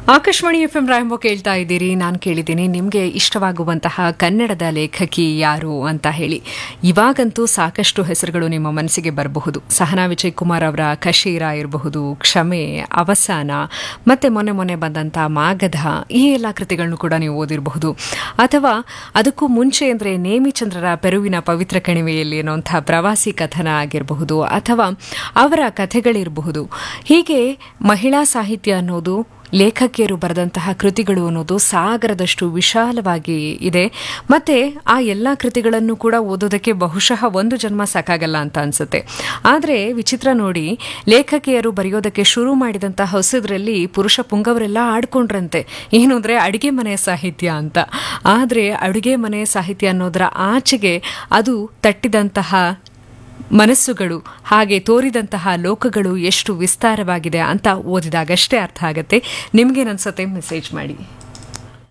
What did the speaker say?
Akashvani F M ರಾಯಂಬೋ ಕೇಳ್ತಾ ಇದ್ದೀರಿ ನಾನು ಕೇಳಿದ್ದೀನಿ ನಿಮಗೆ ಇಷ್ಟವಾಗುವಂತಹ ಕನ್ನಡದ ಲೇಖಕಿ ಯಾರು ಅಂತ ಹೇಳಿ ಇವಾಗಂತೂ ಸಾಕಷ್ಟು ಹೆಸರುಗಳು ನಿಮ್ಮ ಮನಸ್ಸಿಗೆ ಬರಬಹುದು ಸಹನಾ ವಿಜಯ್ ಕುಮಾರ್ ಅವರ ಕಶೀರ ಇರಬಹುದು ಕ್ಷಮೆ ಅವಸಾನ ಮತ್ತೆ ಮೊನ್ನೆ ಮೊನ್ನೆ ಬಂದಂಥ ಮಾಗಧ ಈ ಎಲ್ಲ ಕೃತಿಗಳನ್ನು ಕೂಡ ನೀವು ಓದಿರಬಹುದು ಅಥವಾ ಅದಕ್ಕೂ ಮುಂಚೆ ಅಂದರೆ ನೇಮಿಚಂದ್ರರ ಪೆರುವಿನ ಪವಿತ್ರ ಕಣಿವೆಯಲ್ಲಿ ಅನ್ನುವಂಥ ಪ್ರವಾಸಿ ಕಥನ ಆಗಿರಬಹುದು ಅಥವಾ ಅವರ ಕಥೆಗಳಿರಬಹುದು ಹೀಗೆ ಮಹಿಳಾ ಸಾಹಿತ್ಯ ಅನ್ನೋದು ಲೇಖಕಿಯರು ಬರೆದಂತಹ ಕೃತಿಗಳು ಅನ್ನೋದು ಸಾಗರದಷ್ಟು ವಿಶಾಲವಾಗಿ ಇದೆ ಮತ್ತೆ ಆ ಎಲ್ಲ ಕೃತಿಗಳನ್ನು ಕೂಡ ಓದೋದಕ್ಕೆ ಬಹುಶಃ ಒಂದು ಜನ್ಮ ಸಾಕಾಗಲ್ಲ ಅಂತ ಅನ್ಸುತ್ತೆ ಆದರೆ ವಿಚಿತ್ರ ನೋಡಿ ಲೇಖಕಿಯರು ಬರೆಯೋದಕ್ಕೆ ಶುರು ಮಾಡಿದಂತಹ ಹೊಸದ್ರಲ್ಲಿ ಪುರುಷ ಪುಂಗವರೆಲ್ಲ ಆಡ್ಕೊಂಡ್ರಂತೆ ಏನು ಅಂದರೆ ಅಡುಗೆ ಮನೆ ಸಾಹಿತ್ಯ ಅಂತ ಆದರೆ ಅಡುಗೆ ಮನೆ ಸಾಹಿತ್ಯ ಅನ್ನೋದರ ಆಚೆಗೆ ಅದು ತಟ್ಟಿದಂತಹ ಮನಸ್ಸುಗಳು ಹಾಗೆ ತೋರಿದಂತಹ ಲೋಕಗಳು ಎಷ್ಟು ವಿಸ್ತಾರವಾಗಿದೆ ಅಂತ ಓದಿದಾಗಷ್ಟೇ ಅರ್ಥ ಆಗುತ್ತೆ ನಿಮ್ಗೇನನ್ಸುತ್ತೆ ಮೆಸೇಜ್ ಮಾಡಿ